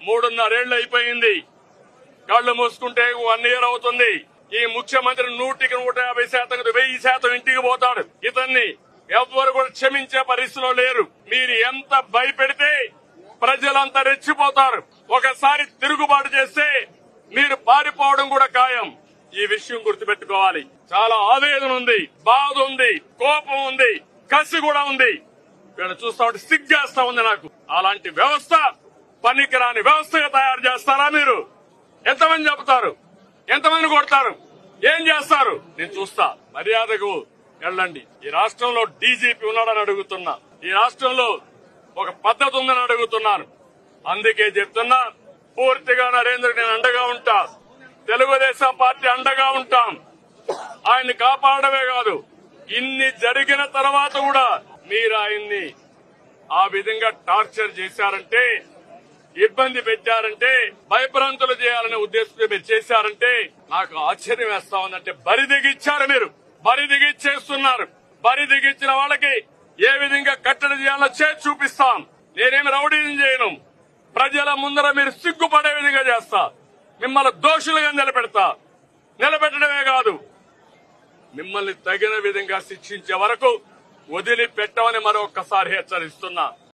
మూడున్నరేళ్లు అయిపోయింది కళ్ళు మూసుకుంటే వన్ ఇయర్ అవుతుంది ఈ ముఖ్యమంత్రి నూటికి నూట యాభై శాతం వెయ్యి శాతం ఇంటికి పోతాడు ఇతన్ని ఎవ్వరు కూడా క్షమించే పరిస్థితిలో లేరు మీరు ఎంత భయపెడితే ప్రజలంతా రెచ్చిపోతారు ఒకసారి తిరుగుబాటు చేస్తే మీరు పారిపోవడం కూడా ఖాయం ఈ విషయం గుర్తుపెట్టుకోవాలి చాలా ఆవేదన ఉంది బాధ ఉంది కోపం ఉంది కసి కూడా ఉంది ఇక్కడ చూస్తా ఉంటే సిగ్గేస్తా ఉంది నాకు అలాంటి వ్యవస్థ పనికిరాని వ్యవస్థగా తయారు చేస్తారా మీరు ఎంతమంది చెప్తారు ఎంతమంది కొడతారు ఏం చేస్తారు నేను చూస్తా మర్యాదకు వెళ్ళండి ఈ రాష్ట్రంలో డీజీపీ ఉన్నాడని అడుగుతున్నా ఈ రాష్ట్రంలో ఒక పద్ధతి ఉందని అడుగుతున్నాను అందుకే చెప్తున్నా పూర్తిగా నరేంద్ర నేను అండగా ఉంటా తెలుగుదేశం పార్టీ అండగా ఉంటాం ఆయన్ని కాపాడమే కాదు ఇన్ని జరిగిన తర్వాత కూడా మీరు ఆయన్ని ఆ విధంగా టార్చర్ చేశారంటే ఇబ్బంది పెట్టారంటే భయభ్రాంతులు చేయాలనే ఉద్దేశంతో మీరు చేశారంటే నాకు ఆశ్చర్యం వేస్తా ఉందంటే బరి దిగిచ్చారు మీరు బరి దిగిచ్చేస్తున్నారు బరి దిగిచ్చిన వాళ్ళకి ఏ విధంగా కట్టడి చేయాలో చేసి చూపిస్తాం నేనేమి రౌడీని చేయను ప్రజల ముందర మీరు సిగ్గుపడే విధంగా చేస్తా మిమ్మల్ని దోషులుగా నిలబెడతా నిలబెట్టడమే కాదు మిమ్మల్ని తగిన విధంగా శిక్షించే వరకు వదిలిపెట్టమని మరొక్కసారి హెచ్చరిస్తున్నా